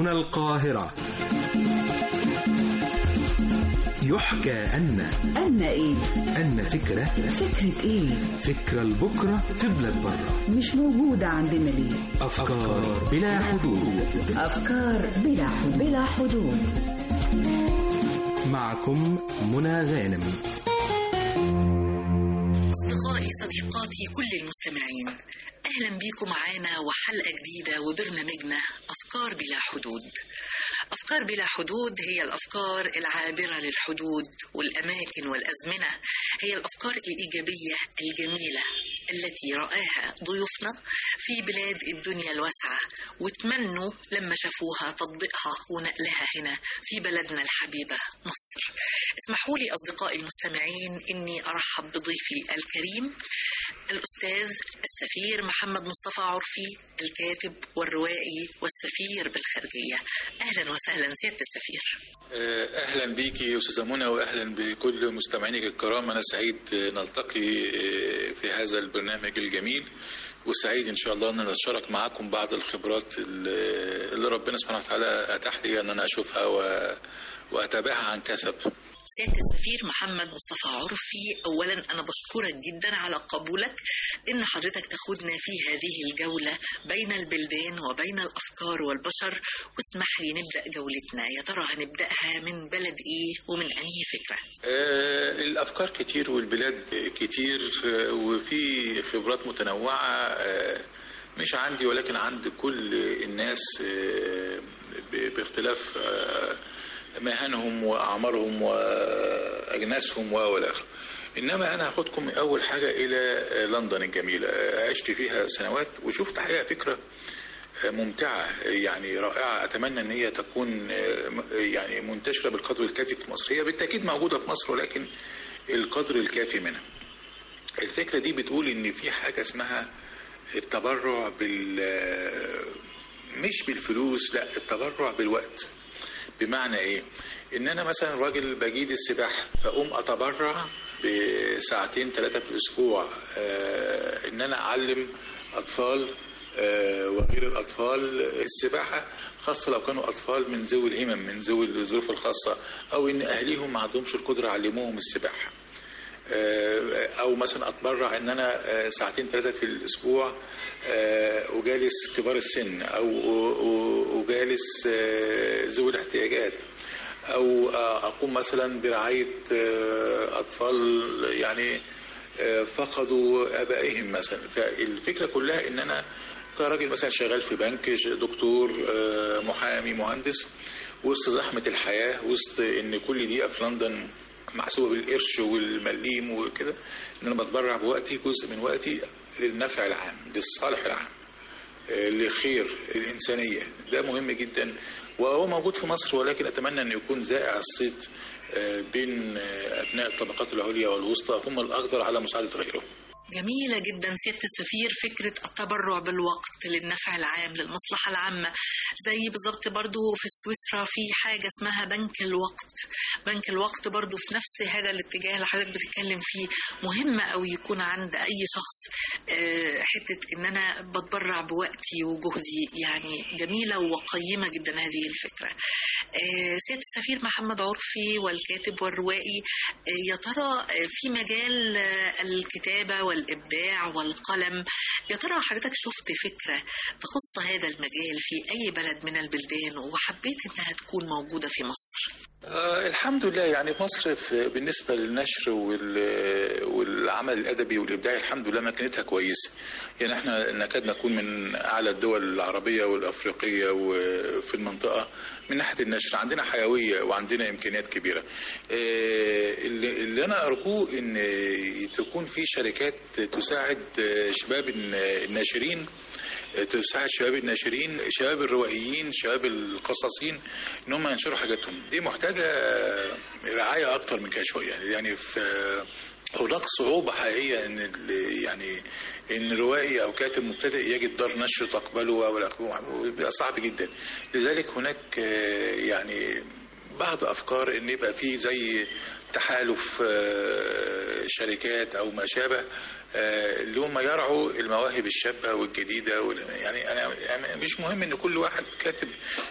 هنا القاهرة يحكى أن أن إيه؟ أن فكرة فكرة إيه؟ فكرة لبكرة في بلاد برة مش موجودة عندنا ليه؟ أفكار بلا حدود أفكار بلا حدود بلا حدود معكم منى غانم أصدقائي صديقاتي كل المستمعين أهلا بيكم معانا وحلقة جديدة وبرنامجنا أفكار بلا حدود أفكار بلا حدود هي الأفكار العابرة للحدود والأماكن والأزمنة هي الأفكار الإيجابية الجميلة التي رآها ضيوفنا في بلاد الدنيا الواسعة وتمنوا لما شافوها تطبيقها ونقلها هنا في بلدنا الحبيبة مصر اسمحوا لي أصدقائي المستمعين أني أرحب بضيفي الكريم الأستاذ السفير محمد مصطفى عرفي الكاتب والروائي والسفير بالخارجية أهلا وسهلا سيادة السفير اهلا بيكي استاذه منى واهلا بكل مستمعينك الكرام انا سعيد نلتقي في هذا البرنامج الجميل وسعيد ان شاء الله ان نتشارك معاكم بعض الخبرات اللي ربنا سبحانه وتعالى اتاح لي ان انا اشوفها واتابعها عن كثب سيادة السفير محمد مصطفى عرفي أولا أنا بشكرك جدا على قبولك إن حضرتك تاخدنا في هذه الجولة بين البلدان وبين الأفكار والبشر واسمح لي نبدأ جولتنا يا ترى هنبدأها من بلد إيه ومن أنهي فكرة آه الأفكار كتير والبلاد كتير آه وفي خبرات متنوعة آه مش عندي ولكن عند كل الناس باختلاف مهنهم واعمارهم واجناسهم والاخر انما انا هاخدكم اول حاجه الى لندن الجميله عشت فيها سنوات وشفت حقيقه فكره ممتعه يعني رائعه اتمنى ان هي تكون يعني منتشره بالقدر الكافي في مصر هي بالتاكيد موجوده في مصر ولكن القدر الكافي منها الفكره دي بتقول ان في حاجه اسمها التبرع بال مش بالفلوس لا التبرع بالوقت بمعنى ايه ان انا مثلا راجل بجيد السباحه فاقوم اتبرع بساعتين ثلاثه في الاسبوع آه ان انا اعلم اطفال آه وغير الاطفال السباحه خاصه لو كانوا اطفال من ذوي الهمم من ذوي الظروف الخاصه او ان اهليهم ما عندهمش القدره علموهم السباحه او مثلا اتبرع ان انا ساعتين ثلاثه في الاسبوع اجالس كبار السن او اجالس ذوي الاحتياجات او اقوم مثلا برعايه اطفال يعني فقدوا ابائهم مثلا فالفكره كلها ان انا كراجل مثلا شغال في بنك دكتور محامي مهندس وسط زحمه الحياه وسط ان كل دقيقه في لندن محسوبه بالقرش والمليم وكده ان انا بتبرع بوقتي جزء من وقتي للنفع العام للصالح العام لخير الانسانيه ده مهم جدا وهو موجود في مصر ولكن اتمنى ان يكون زائع الصيت بين ابناء الطبقات العليا والوسطى هم الاقدر على مساعده غيرهم جميلة جدا سيادة السفير فكرة التبرع بالوقت للنفع العام للمصلحة العامة زي بالظبط برضو في سويسرا في حاجة اسمها بنك الوقت بنك الوقت برضو في نفس هذا الاتجاه اللي حضرتك بتتكلم فيه مهم قوي يكون عند أي شخص حتة إن أنا بتبرع بوقتي وجهدي يعني جميلة وقيمة جدا هذه الفكرة سيادة السفير محمد عرفي والكاتب والروائي يا ترى في مجال الكتابة والإبداع والقلم يا ترى حضرتك شفت فكرة تخص هذا المجال في أي بلد من البلدان وحبيت إنها تكون موجودة في مصر آه الحمد لله يعني مصر بالنسبة للنشر والعمل الأدبي والإبداعي الحمد لله مكانتها كويسة يعني احنا نكاد نكون من أعلى الدول العربية والأفريقية وفي المنطقة من ناحية النشر عندنا حيوية وعندنا إمكانيات كبيرة اللي, اللي أنا أرجوه إن تكون في شركات تساعد شباب الناشرين تساعد شباب الناشرين شباب الروائيين شباب القصاصين ان هم ينشروا حاجاتهم دي محتاجه رعايه اكتر من كده شويه يعني في هناك صعوبة حقيقية ان يعني ان روائي او كاتب مبتدئ يجد دار نشر تقبله او بيبقى صعب جدا لذلك هناك يعني بعض افكار ان يبقى في زي تحالف آه، شركات او ما شابه آه، اللي هم يرعوا المواهب الشابه والجديده وال- يعني انا يعني مش مهم ان كل واحد كاتب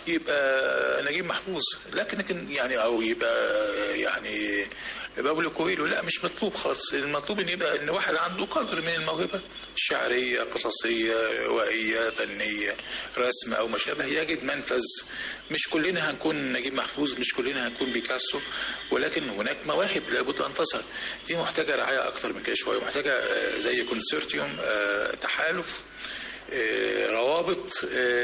يبقى نجيب محفوظ لكن لكن يعني او يبقى يعني بابلو كويلو لا مش مطلوب خالص المطلوب ان يبقى ان واحد عنده قدر من الموهبه شعريه قصصيه روائيه فنيه رسم او ما شابه يجد منفذ مش كلنا هنكون نجيب محفوظ مش كلنا هنكون بيكاسو ولكن هناك مواهب لابد ان تظهر دي محتاجه رعايه اكتر من كده شويه محتاجه آه، زي كونسورتيوم آه، تحالف آه، روابط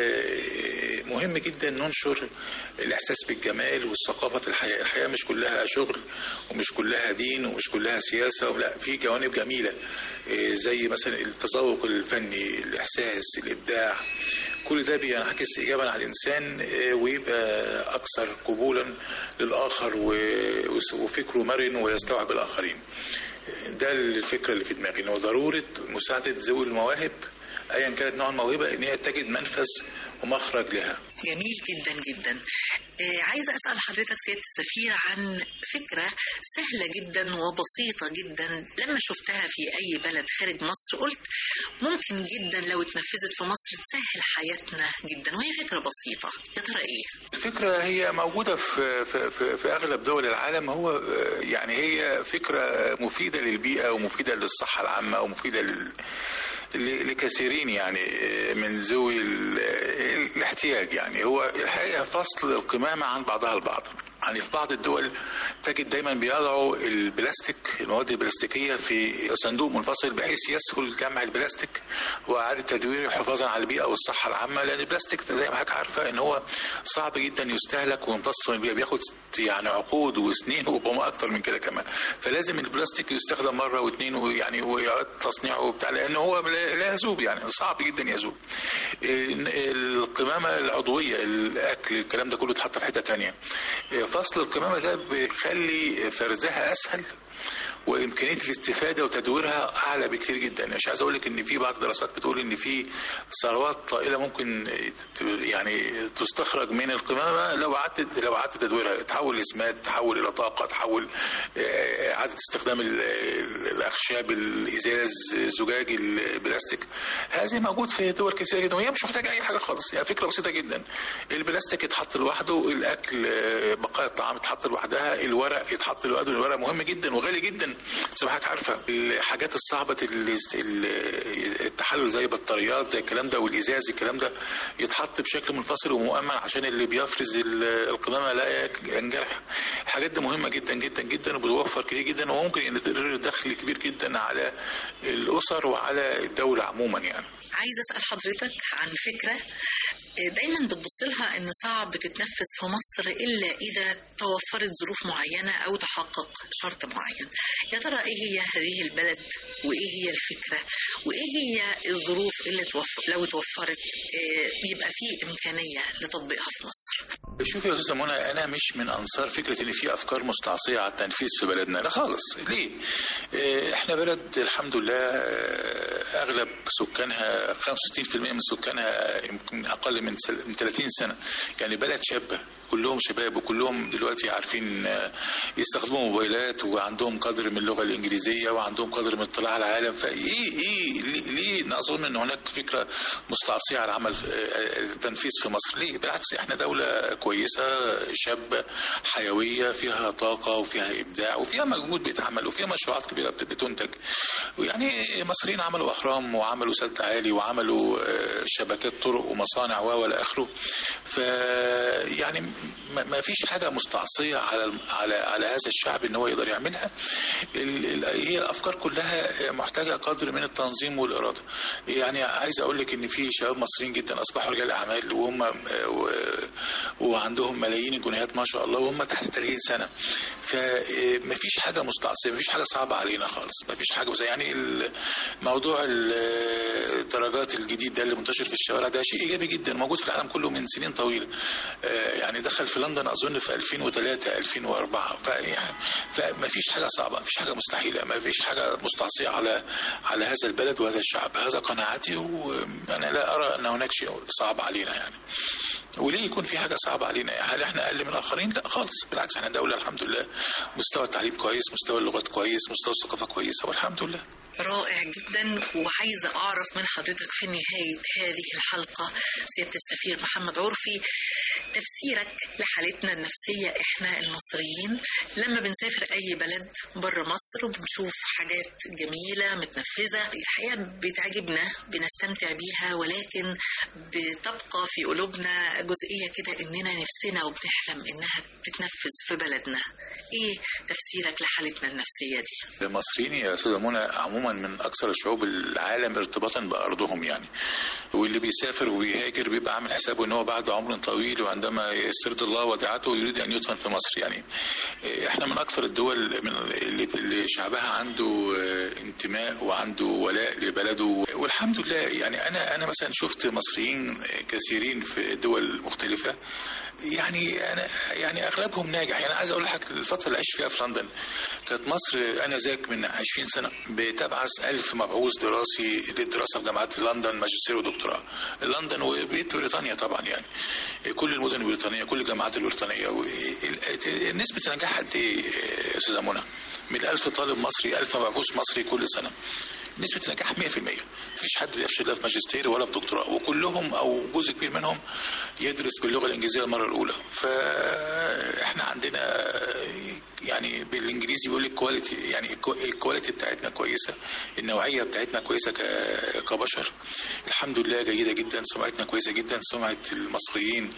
آه، مهم جدا ننشر الاحساس بالجمال والثقافه في الحياه، الحياه مش كلها شغل ومش كلها دين ومش كلها سياسه لا في جوانب جميله آه، زي مثلا التذوق الفني، الاحساس، الابداع كل ده بينعكس ايجابا على الانسان آه، ويبقى اكثر قبولا للاخر و- وفكره مرن ويستوعب الاخرين. ده الفكره اللي في دماغي ان هو ضروره مساعده ذوي المواهب ايا كانت نوع الموهبه ان هي تجد منفذ ومخرج لها جميل جدا جدا آه، عايزة أسأل حضرتك سيادة السفير عن فكرة سهلة جدا وبسيطة جدا لما شفتها في أي بلد خارج مصر قلت ممكن جدا لو اتنفذت في مصر تسهل حياتنا جدا وهي فكرة بسيطة يا ترى إيه؟ الفكرة هي موجودة في, في, في, في أغلب دول العالم هو آه، يعني هي فكرة مفيدة للبيئة ومفيدة للصحة العامة ومفيدة لل ل- لكثيرين يعني آه، من ذوي ال- ال- الاحتياج يعني هو الحقيقة فصل القمامة عن بعضها البعض يعني في بعض الدول تجد دايما بيضعوا البلاستيك المواد البلاستيكية في صندوق منفصل بحيث يسهل جمع البلاستيك وإعادة تدويره حفاظا على البيئة والصحة العامة لأن البلاستيك زي ما حضرتك عارفة إن هو صعب جدا يستهلك ويمتص من البيئة بياخد يعني عقود وسنين وربما أكتر من كده كمان فلازم البلاستيك يستخدم مرة واثنين ويعني ويعاد تصنيعه وبتاع لأن هو لا لا يذوب يعني صعب جدا يذوب القمامة العضوية الأكل الكلام ده كله اتحط في حتة تانية فصل القمامة ده بيخلي فرزها أسهل وامكانيه الاستفاده وتدويرها اعلى بكتير جدا مش عايز اقول لك ان في بعض الدراسات بتقول ان في ثروات طائله ممكن ت- يعني تستخرج من القمامه لو قعدت لو قعدت تدويرها تحول لاسمات تحول الى طاقه تحول آه، اعاده استخدام ال- ال- الاخشاب الازاز الزجاج البلاستيك هذه موجود في دول كثيره جدا وهي مش محتاجه اي حاجه خالص يعني فكره بسيطه جدا البلاستيك يتحط لوحده الاكل آه، بقايا الطعام يتحط لوحدها الورق يتحط لوحده الورق مهم جدا وغالي جدا زي ما حضرتك عارفه الحاجات الصعبه اللي اللي- التحلل زي بطاريات زي الكلام ده والازاز الكلام ده يتحط بشكل منفصل ومؤمن عشان اللي بيفرز ال- القمامه لا ينجرح الحاجات دي مهمه جدا جدا جدا وبتوفر كتير جدا وممكن ان تدر دخل كبير جدا على الاسر وعلى الدوله عموما يعني عايزة أسأل حضرتك عن فكرة آه، دايما بتبص لها إن صعب تتنفذ في مصر إلا إذا توفرت ظروف معينة أو تحقق شرط معين يا ترى إيه هي هذه البلد وإيه هي الفكرة وإيه هي الظروف اللي توفر لو توفرت آه، يبقى في إمكانية لتطبيقها في مصر شوف يا استاذه منى انا مش من انصار فكره ان في افكار مستعصيه على التنفيذ في بلدنا لا خالص ليه آه، احنا بلد الحمد لله آه، اغلب سكانها 65% من سكانها يمكن اقل من سل- من 30 سنه يعني بلد شابه كلهم شباب وكلهم دلوقتي عارفين آه، يستخدموا موبايلات وعندهم قدر من اللغه الانجليزيه وعندهم قدر من اطلاع على العالم فايه ايه ليه- ليه نظن ان هناك فكره مستعصيه على عمل آه، التنفيذ في مصر ليه بالعكس احنا دوله كويسه شابه حيويه فيها طاقه وفيها ابداع وفيها مجهود بيتعمل وفيها مشروعات كبيره بت- بتنتج ويعني المصريين عملوا اهرام وعملوا سد عالي وعملوا آه، شبكات طرق ومصانع و الى اخره ف يعني ما ما فيش حاجه مستعصيه على الم- على على هذا الشعب ان هو يقدر يعملها ال- ال- هي الافكار كلها محتاجه قدر من التنظيم والاراده يعني عايز اقول لك ان في شباب مصريين جدا اصبحوا رجال اعمال وهم آه، و- وعندهم ملايين الجنيهات ما شاء الله وهم تحت 30 سنه فما فيش حاجه مستعصيه ما فيش حاجه صعبه علينا خالص ما فيش حاجه زي يعني ال- موضوع ال- الدرجات الجديد ده اللي منتشر في الشوارع ده شيء ايجابي جدا موجود في العالم كله من سنين طويله آه، يعني دخل في لندن اظن في 2003 2004 فيعني فما فيش حاجه صعبه ما فيش حاجه مستحيله ما فيش حاجه مستعصيه على على هذا البلد وهذا الشعب هذا قناعتي وانا لا ارى ان هناك شيء صعب علينا يعني وليه يكون في حاجه صعبه علينا هل احنا اقل من الاخرين لا خالص بالعكس احنا دوله الحمد لله مستوى التعليم كويس مستوى اللغات كويس مستوى الثقافه كويسه والحمد لله رائع جدا وعايزة أعرف من حضرتك في نهاية هذه الحلقة سيادة السفير محمد عرفي تفسيرك لحالتنا النفسية إحنا المصريين لما بنسافر أي بلد بره مصر وبنشوف حاجات جميلة متنفذة الحقيقة بتعجبنا بنستمتع بيها ولكن بتبقى في قلوبنا جزئية كده إننا نفسنا وبنحلم إنها تتنفذ في بلدنا إيه تفسيرك لحالتنا النفسية دي؟ المصريين يا استاذه منى عموما من اكثر الشعوب العالم ارتباطا بارضهم يعني واللي بيسافر وبيهاجر بيبقى عامل حسابه ان هو بعد عمر طويل وعندما يسترد الله وديعته يريد ان يدفن في مصر يعني احنا من اكثر الدول من اللي اللي شعبها عنده انتماء وعنده ولاء لبلده والحمد لله يعني انا انا مثلا شفت مصريين كثيرين في دول مختلفه يعني انا يعني اغلبهم ناجح يعني عايز اقول لك الفتره اللي عشت فيها في لندن كانت مصر انا ذاك من 20 سنه بتبعث ألف مبعوث دراسي للدراسه في جامعات في لندن ماجستير ودكتوراه لندن وبقيت بريطانيا طبعا يعني كل المدن البريطانيه كل الجامعات البريطانيه نسبه النجاح قد ايه يا استاذه منى؟ من 1000 طالب مصري 1000 مبعوث مصري كل سنه نسبة النجاح 100% مفيش حد بيفشل لا في ماجستير ولا في دكتوراه وكلهم او جزء كبير منهم يدرس باللغة الانجليزية المرة الاولى فاحنا عندنا يعني بالانجليزي بيقول الكواليتي يعني الكواليتي بتاعتنا كويسة النوعية بتاعتنا كويسة كبشر الحمد لله جيدة جدا سمعتنا كويسة جدا سمعة المصريين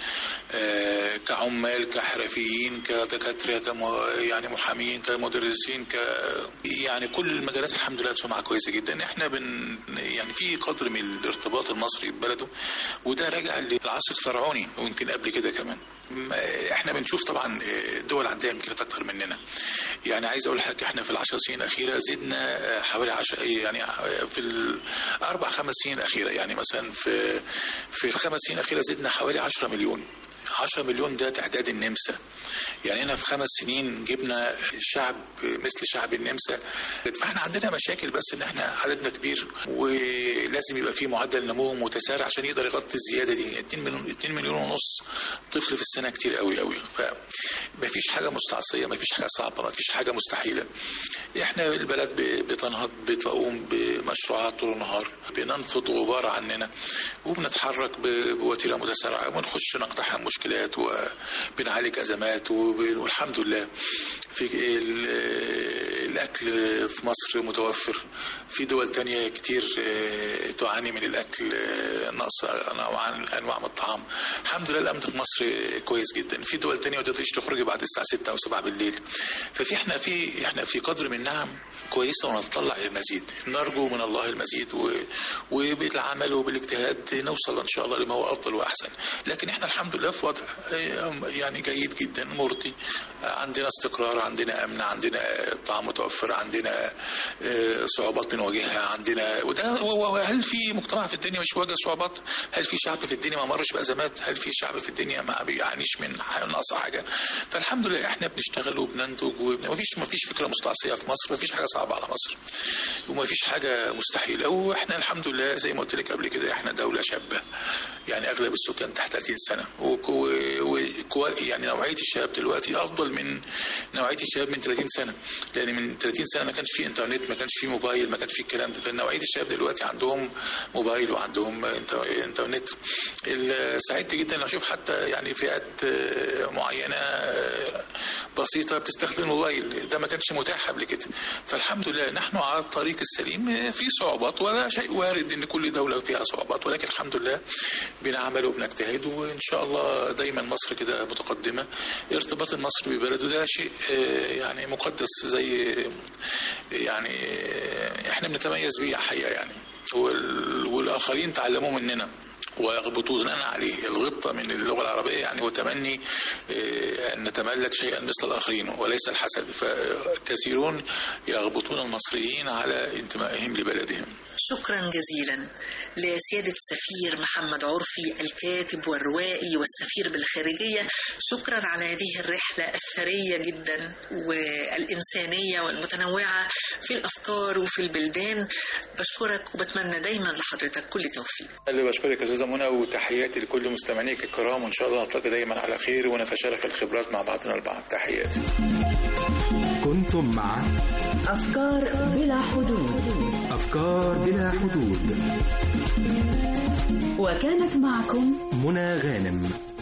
كعمال كحرفيين كدكاترة كم يعني محامين كمدرسين ك يعني كل المجالات الحمد لله سمعة كويسة جدا احنا بن يعني في قدر من الارتباط المصري ببلده وده راجع للعصر الفرعوني ويمكن قبل كده كمان احنا بنشوف طبعا دول عندها امكانيات اكتر مننا يعني عايز اقول لك احنا في العشر سنين الاخيره زدنا حوالي عشر يعني في الاربع خمس سنين الاخيره يعني مثلا في في الخمس سنين الاخيره زدنا حوالي 10 مليون 10 مليون ده تعداد النمسا يعني هنا في خمس سنين جبنا شعب مثل شعب النمسا فاحنا عندنا مشاكل بس ان احنا عددنا كبير ولازم يبقى في معدل نمو متسارع عشان يقدر يغطي الزياده دي 2 مليون 2 مليون ونص طفل في السنه كتير قوي قوي فمفيش حاجه مستعصيه مفيش حاجه صعبه مفيش حاجه مستحيله احنا البلد بتنهض بتقوم بمشروعات طول النهار بننفض غبار عننا وبنتحرك بوتيره متسارعه ونخش نقتحم مشكلات وبنعالج ازمات والحمد لله في الاكل في مصر متوفر في دول تانية كتير تعاني من الاكل نقص انواع من الطعام الحمد لله الامن في مصر كويس جدا في دول تانية ما تقدرش تخرجي بعد الساعه 6 او 7 بالليل ففي احنا في احنا في قدر من النعم كويسه ونتطلع المزيد نرجو من الله المزيد و... وبالعمل وبالاجتهاد نوصل ان شاء الله لما هو افضل واحسن لكن احنا الحمد لله في وضع يعني جيد جدا مرضي عندنا استقرار عندنا امن عندنا طعام متوفر عندنا صعوبات بنواجهها عندنا وده هل في مجتمع في الدنيا مش واجه صعوبات هل في شعب في الدنيا ما مرش بازمات هل في شعب في الدنيا ما بيعانيش من نقص حاجه فالحمد لله احنا بنشتغل وبننتج ومفيش مفيش فكره مستعصيه في مصر مفيش حاجه صعبه على مصر ومفيش حاجه مستحيله واحنا الحمد لله زي ما قلت لك قبل كده احنا دوله شابه يعني اغلب السكان تحت 30 سنه وكو وكو يعني نوعيه الشباب دلوقتي افضل من نوعيه الشباب من 30 سنه لان من 30 سنه ما كانش في انترنت ما كانش في موبايل ما كانش في الكلام ده فنوعيه الشباب دلوقتي عندهم موبايل وعندهم انترنت سعدت جدا لما اشوف حتى يعني فئات معينه بسيطه بتستخدم الموبايل ده ما كانش متاح قبل كده فالحمد لله نحن على الطريق السليم في صعوبات ولا شيء وارد ان كل دوله فيها صعوبات ولكن الحمد لله بنعمل وبنجتهد وان شاء الله دايما مصر كده متقدمه ارتباط المصري ببلده ده شيء يعني مقدس زي يعني احنا بنتميز بيه حقيقه يعني والاخرين تعلموا مننا ويغبطوننا عليه الغبطة من اللغة العربية يعني وتمني أن نتملك شيئا مثل الآخرين وليس الحسد فكثيرون يغبطون المصريين على انتمائهم لبلدهم شكرا جزيلا لسيادة السفير محمد عرفي الكاتب والروائي والسفير بالخارجية شكرا على هذه الرحلة الثرية جدا والإنسانية والمتنوعة في الأفكار وفي البلدان بشكرك وبتمنى دايما لحضرتك كل توفيق اللي بشكرك يا استاذه منى وتحياتي لكل مستمعيك الكرام وان شاء الله نلتقي دايما على خير ونتشارك الخبرات مع بعضنا البعض تحياتي كنتم مع أفكار بلا حدود أفكار بلا حدود وكانت معكم منى غانم